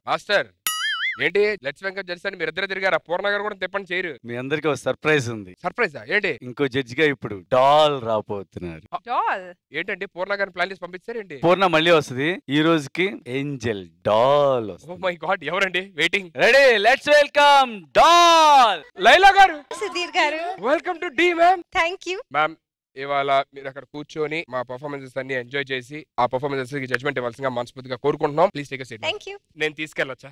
Master ఏంటి let's Venkat జడ్స్ అని మీరు ఇద్దరు తిరిగారా పూర్ణ గారు కూడా తిప్పని చేయరు మీ అందరికి ఒక సర్ప్రైజ్ ఉంది సర్ప్రైజా ఏంటి ఇంకో జడ్జి గా ఇప్పుడు డాల్ రాబోతున్నారు డాల్ ఏంటండి పూర్ణ గారిని ప్లాన్ చేసి పంపించారు ఏంటి పూర్ణ మళ్ళీ వస్తుంది ఈ రోజుకి ఏంజల్ డాల్ ఓ వస్తుంది మై గాడ్ ఎవరండి waiting ready let's welcome doll Laila garu Sudheer garu welcome to the ma'am thank you ma'am ఇవాళ మీరు అక్కడ కూర్చొని మా పర్ఫార్మెన్సెస్ అన్ని ఎంజాయ్ చేసి ఆ పర్ఫార్మెన్సెస్ కి జడ్జ్మెంట్ ఇవ్వాల్సిందిగా మనస్ఫూర్తిగా కోరుకుంటున్నాం please take seat thank you నేను తీసుకెళ్ళొచ్చా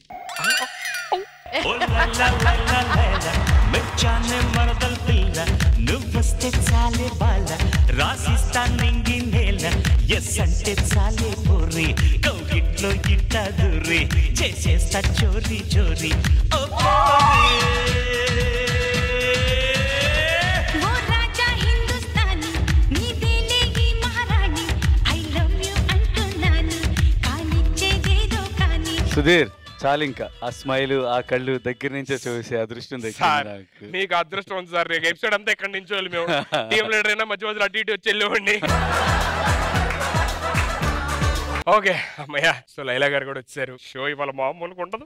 మెచ్చానే మరదల పిల్ల నువ్వొస్తే చాలే బాల రాసిస్తా నింగి నేల ఎస్ అంటే చాలే పోరి కౌగిట్లో ఇట్ట దూరి చేసేస్తా చోరీ చోరీ ఓ ఓ రాజా హిందుస్తానీ నీదేలే ఈ మహారాణి ఐ లవ్ యు అంటున్నాను కానిచ్చేదేదో కానీ సుధీర్ చాలు ఇంకా ఆ స్మైల్ ఆ కళ్ళు దగ్గర నుంచే చూసి అదృష్టం సార్ దక్కింది నాకు మీకు అదృష్టం ఉంది సార్ ఎపిసోడ్ అంతా ఎక్కడి నుంచి వాళ్ళు మేము టీమ్ లీడర్ అయినా మధ్య మధ్యలో అటు ఇటు వచ్చి వెళ్ళేవాడిని ఓకే అమ్మయ్య సో లైలా గారు కూడా వచ్చారు షో ఇవాళ మామూలుగా ఉండదు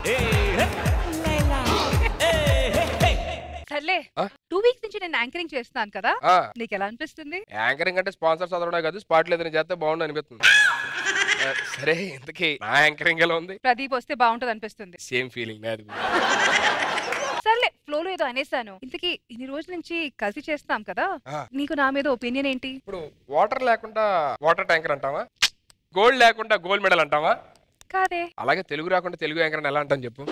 సర్లే ఆ? టూ వీక్స్ నుంచి నేను యాంకరింగ్ చేస్తున్నాను కదా ఆ, నీకు ఎలా అనిపిస్తుంది యాంకరింగ్ అంటే స్పాన్సర్స్ చదవడమే కాదు స్పాట్ లేదని చేస్తే బాగుండు అనిపిస్తుంది ఆ, సరే ఇంతకీ నా యాంకరింగ్ ఎలా ఉంది ప్రదీప్ వస్తే బాగుంటది అనిపిస్తుంది సేమ్ ఫీలింగ్ నాది కూడా. సర్లే ఫ్లోలో ఏదో అనేసాను ఇంతకీ ఇన్ని రోజుల నుంచి కలిసి చేస్తాం కదా ఆ. నీకు నా మీద ఒపీనియన్ ఏంటి ఇప్పుడు వాటర్ లేకుండా వాటర్ ట్యాంకర్ అంటావా గోల్డ్ లేకుండా గోల్డ్ మెడల్ అంటావా కాదే అలాగే తెలుగు రాకుండా తెలుగు యాంకర్ ఎలా అంటాను చెప్పు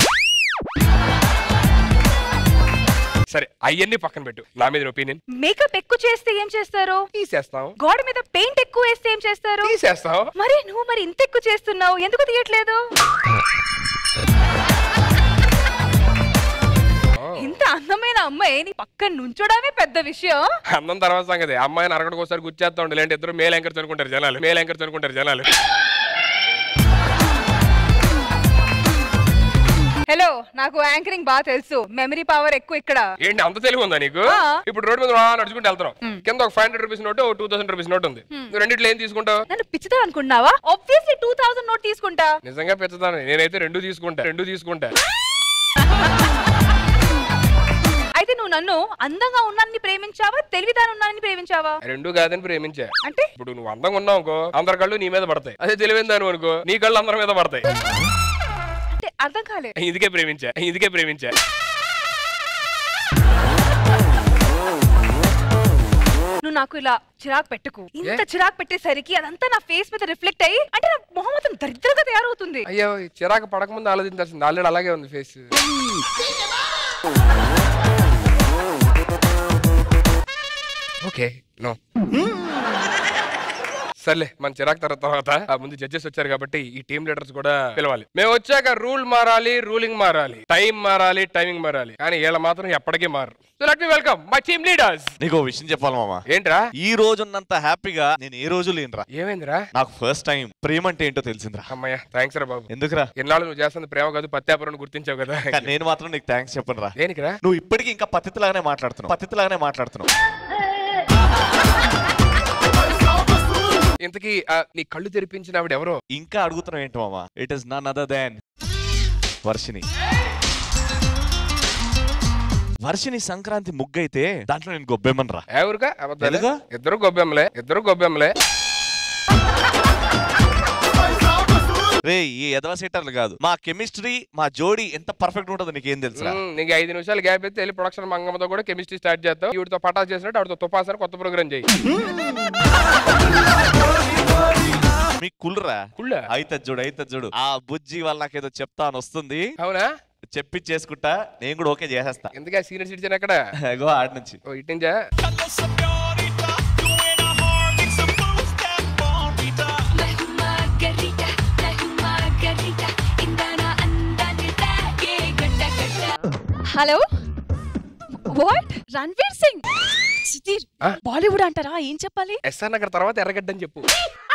సరే అవన్నీ పక్కన పెట్టు నా మీద ఒపీనియన్ మేకప్ ఎక్కువ చేస్తే ఏం చేస్తారు తీసేస్తాం గోడ మీద పెయింట్ ఎక్కువ వేస్తే ఏం చేస్తారు తీసేస్తాం మరి నువ్వు మరి ఇంత ఎక్కువ చేస్తున్నావు ఎందుకు తీయట్లేదు ఇంత అందమైన అమ్మాయి నీ పక్కన నుంచోడమే పెద్ద విషయం అందం తర్వాత సంగతి అమ్మాయిని అరగడికి ఒకసారి గుర్చేస్తా ఉండాలి లేదంటే ఇద్దరు మేల్ యాంకర్స్ అనుకుంటారు జనాలు మేల్ యాంకర్స్ అనుకుంటారు జనాలు హలో నాకు యాంకరింగ్ బాగా తెలుసు మెమరీ పవర్ ఎక్కువ ఇక్కడ ఏంటి అంత తెలివి ఉందా నీకు ఆ. ఇప్పుడు రోడ్ మీద రా నడుచుకుంటూ వెళ్తున్నాం కింద ఒక five hundred rupees note two thousand rupees note ఉంది నువ్వు రెండిట్లో ఏం తీసుకుంటావు నన్ను పిచ్చిదా అనుకున్నావా ఆబ్వియస్లీ టూ థౌసండ్ నోట్ తీసుకుంటా నిజంగా పెంచుతాను నేనైతే రెండు తీసుకుంటా రెండు తీసుకుంటా అయితే నువ్వు నన్ను అందంగా ఉన్నానని ప్రేమించావా తెలివిదాని ఉన్నానని ప్రేమించావా రెండు కాదని ప్రేమించా అంటే ఇప్పుడు నువ్వు అందంగా ఉన్నావు అనుకో అందరి కళ్ళు నీ మీద పడతాయి అదే తెలివైన దాని అనుకో నీ కళ్ళు అందరి మీద పడతాయి అంటే అర్థం కాలే ఇదికే ప్రేమించా ఇదికే ప్రేమించా నువ్వు నాకు ఇలా చిరాకు పెట్టుకు ఇంత చిరాకు పెట్టేసరికి అదంతా నా ఫేస్ మీద రిఫ్లెక్ట్ అయ్యి అంటే నా మొహం మొత్తం దరిద్రంగా తయారవుతుంది అయ్యో ఈ చిరాకు పడకముందు ఆలోచించాల్సింది ఆల్రెడీ అలాగే ఉంది ఫేస్ ఓకే నో సర్లే మన చిరాకు తర్వాత తర్వాత ఆ ముందు జడ్జెస్ వచ్చారు కాబట్టి ఈ టీమ్ లీడర్స్ కూడా పిలవాలి మేము వచ్చాక రూల్ మారాలి రూలింగ్ మారాలి టైం మారాలి టైమింగ్ మారాలి కానీ వీళ్ళ మాత్రం ఎప్పటికీ మారు so let me welcome my team leaders నీకు ఓ విషయం చెప్పాలి మామ ఏంట్రా ఈ రోజు ఉన్నంత హ్యాపీగా నేను ఏ రోజు లేనురా ఏమైందిరా నాకు ఫస్ట్ టైం ప్రేమ అంటే ఏంటో తెలిసిందిరా అమ్మయ్య థ్యాంక్స్ రా బాబు ఎందుకురా ఎన్నాళ్ళు నువ్వు చేస్తుంది ప్రేమ కాదు పత్యాపురం గుర్తించావు కదా కానీ నేను మాత్రం నీకు థ్యాంక్స్ చెప్పను రా దేనికిరా నువ్వు ఇప్పటికీ ఇంకా పద్ధతిలాగానే మాట్లాడుతున్నావు పద్ధతిలాగానే మాట్లాడుతున్నావు ఇంతకీ ఆ, నీ కళ్ళు తెరిపించిన ఆవిడ ఎవరో ఇంకా అడుగుతున్నావు ఏంటి మామ it is none other than Varshini Varshini Sankranti ముగ్గైతే దాంట్లో నేను గొబ్బెమ్మను రా ఎవరుగా అబద్ధాలే? తెలుగా? ఇద్దరు గొబ్బెమ్మలే ఇద్దరు గొబ్బెమ్మలే రే ఈ ఎదవ సెటర్లు కాదు మా కెమిస్ట్రీ మా జోడీ ఎంత పర్ఫెక్ట్ ఉంటుందో నీకేం తెలుసురా ఉమ్, నీకు ఐదు నిమిషాలు గ్యాప్ అయితే వెళ్ళి ప్రొడక్షన్ మంగమ్మతో కూడా కెమిస్ట్రీ స్టార్ట్ చేస్తావు వీడితో పటాస్ చేసినట్టు ఆవిడతో తుపాసని కొత్త ప్రోగ్రామ్ చేయి మీకు కుళ్ళరా కుళ్ళ అయితే చూడు అయితే చూడు ఆ బుజ్జి వల్ల నాకేదో చెప్తా అని వస్తుంది అవునా చెప్పి చేసుకుంటా నేను కూడా ఓకే చేసేస్తా ఎందుకే సీనియర్ సిటిజన్ ఎక్కడ గో ఆడి నుంచి ఓ ఇటు నుంచా మార్గరిట మార్గరిట ఇందాన అందాన్ని తాగే గడ్డ గడ్డ హలో వాట్ రణ్వీర్ సింగ్ సుధీర్ ఆ? బాలీవుడ్ అంటారా ఏం చెప్పాలి ఎస్ఆర్ నగర్ తర్వాత ఎర్రగడ్డ అని చెప్పు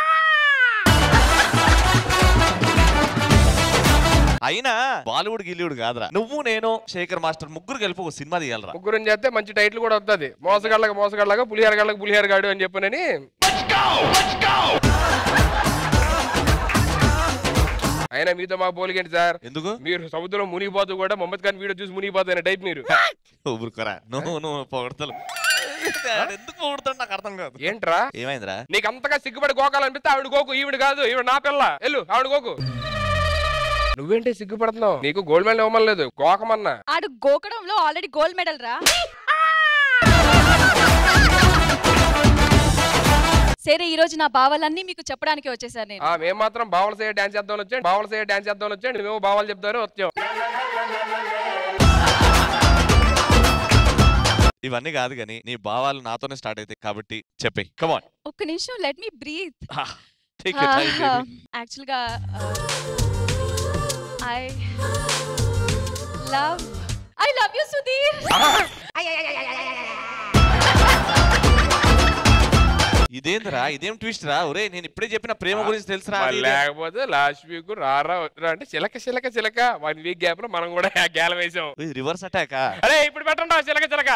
అయినా బాలీవుడ్ గిలీవుడ్ కాదురా నువ్వు నేను శేఖర్ మాస్టర్ ముగ్గురు కలిపి ఒక సినిమా తీయాలరా ముగ్గురు చేస్తే మంచి టైటిల్ కూడా వస్తుంది మోసగాళ్ళకి మోసగాళ్ళగా పులిహార గాళ్ళకి పులిహార గాడు అని చెప్పనని అయినా అయినా మీతో మాకు పోలిగండి సార్ ఎందుకు మీరు సముద్రంలో మునిగిపోతూ కూడా మొహమ్మద్ ఖాన్ వీడియో చూసి మునిగిపోతూ అనే టైప్ మీరు ఊరుకోరా నువ్వు నువ్వు పొగడతలు ఎందుకు పొగడతాడు నాకు అర్థం కాదు ఏంట్రా ఏమైందిరా నీకు అంతగా సిగ్గుపడి గోకాలనిపిస్తే ఆవిడ గోకు ఈవిడ కాదు ఈవిడ నా పిల్ల ఎల్లు ఆవిడ గోకు నువ్వేంటి సిగ్గుపడుతున్నావు నీకు గోల్డ్ మెడల్ ఇవ్వమని లేదు గోకమన్నా ఆడు గోకడంలో ఆల్రెడీ గోల్డ్ మెడల్ రా సరే ఈ రోజు నా భావాలన్నీ మీకు చెప్పడానికి వచ్చేసాను నేను ఆ మేము మాత్రం బావల సే డాన్స్ చేద్దాం వచ్చాండి బావల సే డాన్స్ చేద్దాం వచ్చాండి మేము బావాలు చెప్తారు వచ్చాం ఇవన్నీ కాదు కానీ నీ భావాలు నాతోనే స్టార్ట్ అవుతాయి కాబట్టి చెప్పే కమాన్ ఒక్క నిమిషం let me breathe take you time యాక్చువల్గా I love I love you Sudheer ఇదేందిరా ఇదేం ట్విస్ట్ రా ఒరే నేను ఇప్పుడే చెప్పిన ప్రేమ గురించి తెలుసురా అది మరి ఇది. లేకపోతే లాస్ట్ వీక్ రారా వద్దురా అంటే చిలక చిలక చిలక వన్ వీక్ గ్యాప్ లో మనం కూడా గేల వేసాం ఇది రివర్స్ అటాకా అరే ఇప్పుడు పెట్టండి చిలక చిలక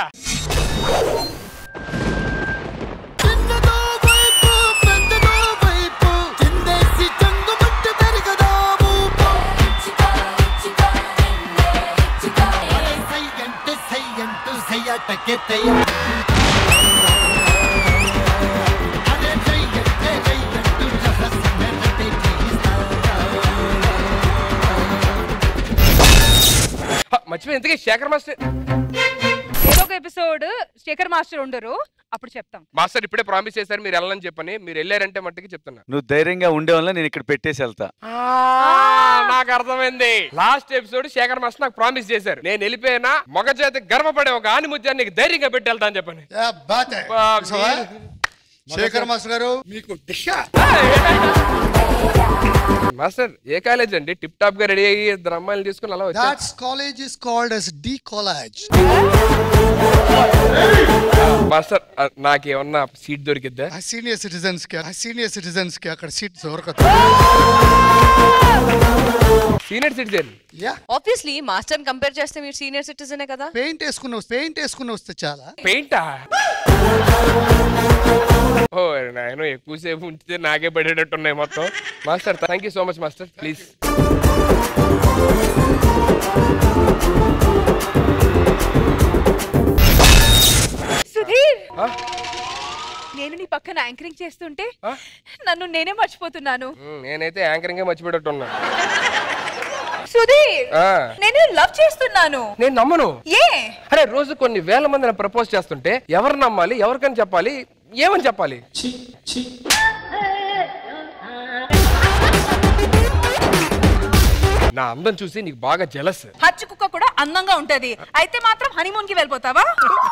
చిన్నదో వైపు పెద్దదో వైపు చిందేసి చంగు మట్టి పెరగదో ఊపు అరే సై అంటే సై అంటూ సై అటకే తెయ్య అరే జై అంటే జై అంటూ రహస్యమే రటే జీవిస్తారా హ, మర్చిపోయి ఇంతకీ శేఖర్ మాస్టర్ ఏదో ఒక ఎపిసోడ్ శేఖర్ మాస్టర్ ఉండరు అప్పుడు చెప్తాం మాస్టర్ ఇప్పుడే ప్రామిస్ చేశారు మీరు వెళ్ళని చెప్పని మీరు వెళ్ళారంటే మట్టికి చెప్తున్నా నువ్వు ధైర్యంగా ఉండే వల్ల నేను ఇక్కడ పెట్టేసి వెళ్తా నాకు అర్థమైంది లాస్ట్ ఎపిసోడ్ శేఖర్ మాస్టర్ నాకు ప్రామిస్ చేశారు నేను వెళ్ళిపోయినా మగ చేతి గర్వపడే ఒక ఆనిముత్యాన్ని నీకు ధైర్యంగా పెట్టి వెళ్తా అని చెప్పని యా బాత్ హై. బా, చూసావా? మీరు- శేఖర్ మాస్టర్ గారు మీకు దిశ మాస్టర్ ఏ కాలేజ్ అండి టిప్ టాప్ గా రెడీ అయ్యి ఇద్దరు అమ్మాయిలు తీసుకుని అలా వచ్చా That college is called as D college. Master ఆ, నాకేమన్నా సీట్ దొరికిద్దా ఆ సీనియర్ సిటిజన్స్ కి ఆ సీనియర్ సిటిజన్స్ కి అక్కడ సీట్ దొరకదు senior citizen yeah obviously master compare చేస్తే మీరు సీనియర్ సిటిజనే కదా పెయింట్ వేసుకుని వస్తే పెయింట్ వేసుకుని వస్తే చాలా పెయింటా ఓ నేను ఎక్కువసేపు ఉంచితే నాకే పడేటట్టు ఉన్నాయి మొత్తం master thank you so much master please Sudheer నేను నీ పక్కన యాంకరింగ్ చేస్తుంటే ఆ? నన్ను నేనే మర్చిపోతున్నాను నేనైతే యాంకరింగ్ మర్చిపెట్టట్టున్నా సుధీర్ ఆ, నేను లవ్ చేస్తున్నాను నేను నమ్మను ఏ అరే రోజు కొన్ని వేల మందిని ప్రపోజ్ చేస్తుంటే ఎవరు నమ్మాలి ఎవరికని చెప్పాలి ఏమని చెప్పాలి నా అందం చూసి నీకు బాగా జలస్ హచ్చు కుక్క కూడా అందంగా ఉంటది అయితే మాత్రం హనీమూన్ కి వెళ్ళిపోతావా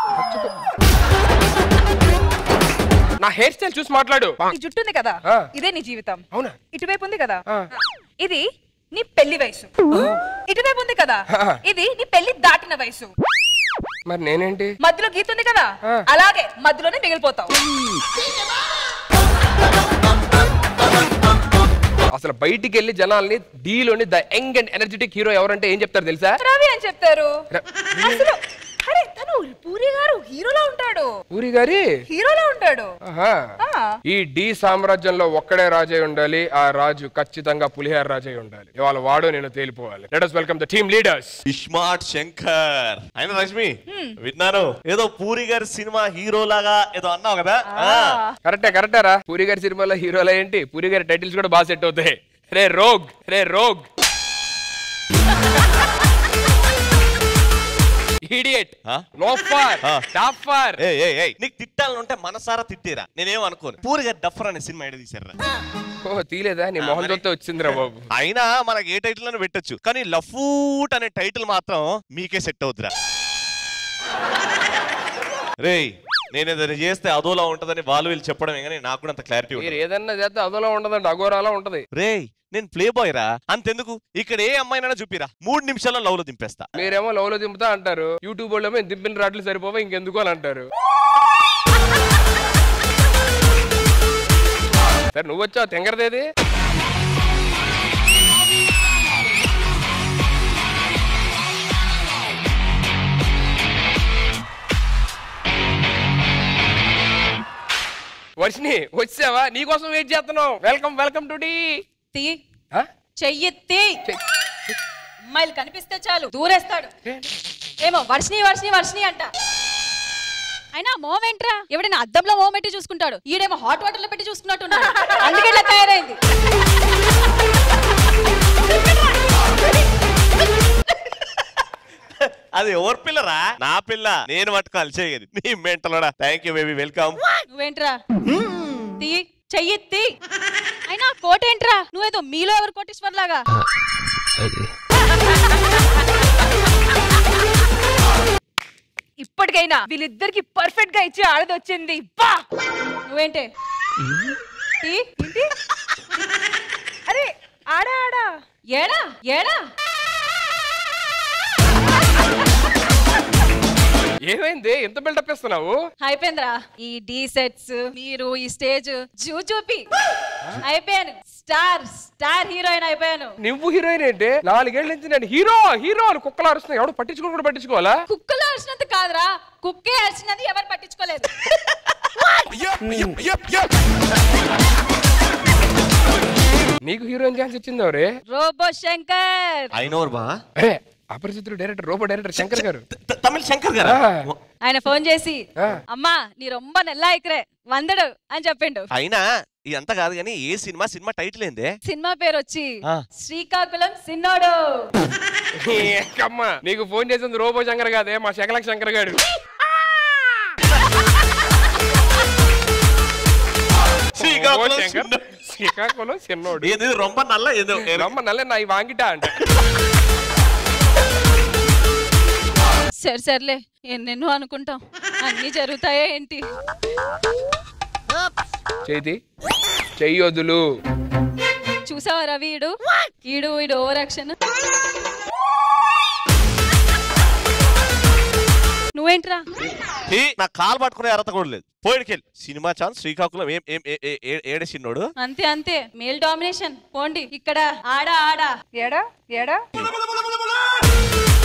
నా హెయిర్ స్టైల్ చూసి మాట్లాడు ఈ జుట్టు ఉంది కదా ఆ. ఇదే నీ జీవితం అవునా ఇటువైపు ఉంది కదా ఆ. ఇది నీ పెళ్లి వయసు ఇటువైపు ఉంది కదా ఆ. ఇది నీ పెళ్లి దాటిన వయసు మరి నేనేంటి మధ్యలో గీత ఉంది కదా ఆ. అలాగే మధ్యలోనే మిగిలిపోతావు అసలు బయటికి వెళ్ళి జనాల్ని డీలోని the young and energetic hero ఎవరంటే ఏం చెప్తారు తెలుసా రవి అని చెప్తారు ర- అసలు అరే తను పూరి గారు హీరోలా ఉంటాడు పూరి గారి హీరోలా ఉంటాడు ఆహా. ఆ. ఈ డి సామ్రాజ్యంలో ఒక్కడే రాజై ఉండాలి ఆ రాజు ఖచ్చితంగా పులిహార రాజై ఉండాలి ఇవాళ వాడు నేను తేలిపోవాలి let us welcome the team leaders iSmart Shankar అయిన రష్మి విన్నాను ఏదో పూరి గారి సినిమా హీరో లాగా ఏదో అన్నావు కదా ఆ. కరెక్టే కరెక్టే రా పూరి గారి సినిమాలో హీరోలు ఏంటి పూరి గారి టైటిల్స్ కూడా బాగా సెట్ అవుతాయి రే రోగ్ రే రోగ్ ఇడియట్ ఆ? లోఫర్ ఆ. టాఫర్ ఏయ్, ఏయ్, ఏయ్, నీకు తిట్టాలనుంటే మనసారా తిట్టిరా నేనేం అనుకోను పూరి గారి డఫర్ అనే సినిమా ఎడ తీసారా ఓ తీలేదా నీ మొహం చూస్తే వచ్చిందిరా బాబు అయినా మనకి ఏ టైటిల్ అని పెట్టొచ్చు కానీ లఫూట్ అనే టైటిల్ మాత్రం మీకే సెట్ అవుతురా రేయ్ నేను ఏదైనా చేస్తే అదోలా ఉంటదని వాళ్ళు వీళ్ళు చెప్పడమే కానీ నాకు కూడా అంత క్లారిటీ మీరు ఉంది ఏదన్నా చేస్తే అదోలా ఉండదండి అఘోరాలా ఉంటది రేయ్ నేను ప్లే బాయ్ రా అంతెందుకు ఇక్కడ ఏ అమ్మాయినైనా చూపిరా మూడు నిమిషాల్లో లవ్ లో దింపేస్తా మీరేమో లవ్ లో దింపుతా అంటారు యూట్యూబ్ వాళ్ళు ఏమో దింపిన రాట్లు సరిపోవా ఇంకెందుకు అని అంటారు సరే నువ్వు వచ్చావు తెంగరదేది వర్షిని వచ్చావా నీకోసం వెయిట్ చేస్తున్నావు వెల్కమ్ వెల్కమ్ టు డి తీయి చెయ్యెత్తి అమ్మాయిలు కనిపిస్తే చాలు దూరేస్తాడు ఏమో వర్షిని వర్షిని వర్షిని అంట అయినా మోమెంట్రా ఎవడైనా అద్దంలో మోమెంట్ చూసుకుంటాడు ఈడేమో హాట్ వాటర్ లో పెట్టి చూసుకున్నట్టున్నాడు అందుకే ఇట్లా తయారైంది అది ఎవరి పిల్లరా నా పిల్ల నేను పట్టుకోవాలి చేయదు నీ మెంటలోడా థ్యాంక్ యూ బేబీ వెల్కమ్ నువ్వేంట్రా తీ చెయ్యెత్తి అయినా కోట ఏంట్రా నువ్వేదో మీలో ఎవరు కోటేశ్వర్ లాగా ఇప్పటికైనా వీళ్ళిద్దరికి పర్ఫెక్ట్ గా ఇచ్చే ఆడది వచ్చింది బా నువ్వేంటే తీ ఏంటి అరే ఆడా ఆడా ఏడా ఏడా ఏమైంది ఎంత బిల్డప్ ఇస్తున్నావు అయిపోయిందిరా ఈ డీ సెట్స్ మీరు ఈ స్టేజ్ జూ చూపి అయిపోయాను స్టార్ స్టార్ హీరోయిన్ అయిపోయాను నువ్వు హీరోయిన్ ఏంటి నాలుగేళ్ల నుంచి నేను హీరో హీరో అని కుక్కలు అరుస్తున్నా ఎవడు పట్టించుకోని కూడా పట్టించుకోవాలా కుక్కలు అరిచినంత కాదురా కుక్కే అరిచినది ఎవరు పట్టించుకోలేదు నీకు హీరోయిన్ ఛాన్స్ ఇచ్చింది ఎవరే రోబో శంకర్ అయినోరు బా అరే అపరిచితుడు డైరెక్టర్ రోబో డైరెక్టర్ శంకర్ గారు తమిళ శంకర్ గారా ఆ. ఆయన ఫోన్ చేసి ఆ. అమ్మా నీ రొంబ నెల్లా ఎక్కరే వందడు అని చెప్పిండు అయినా ఇదంతా కాదు కానీ ఏ సినిమా సినిమా టైటిల్ ఏందే సినిమా పేరు వచ్చి ఆ. శ్రీకాకుళం సిన్నోడు అమ్మ నీకు ఫోన్ చేసింది రోబో శంకర్ కాదే మా శకలక్ శంకర్ గారు శ్రీకాకుళం రోబో శంకర్, చిన్న- శ్రీకాకుళం చిన్నోడు ఏది రొంబ నల్ల ఏదో రమ్మ నల్లే నా వాంగిట అంట సరే సర్లే ఎన్నెన్నో అనుకుంటాం అన్ని జరుగుతాయా ఏంటి చేతి చెయ్యొద్దులు చూసావా రవి ఈడు ఈడు ఈడు ఓవర్ యాక్షన్ నువ్వేంట్రా హీ, నా కాలు పట్టుకునే అర్హత కూడా లేదు పోయిడికెళ్ళి సినిమా ఛాన్స్ శ్రీకాకుళం ఏం ఏం ఏ- ఏ- ఏ- ఏడే చిన్నోడు అంతే అంతే మేల్ డామినేషన్ పోండి ఇక్కడ ఆడా ఆడా ఏడా ఏడా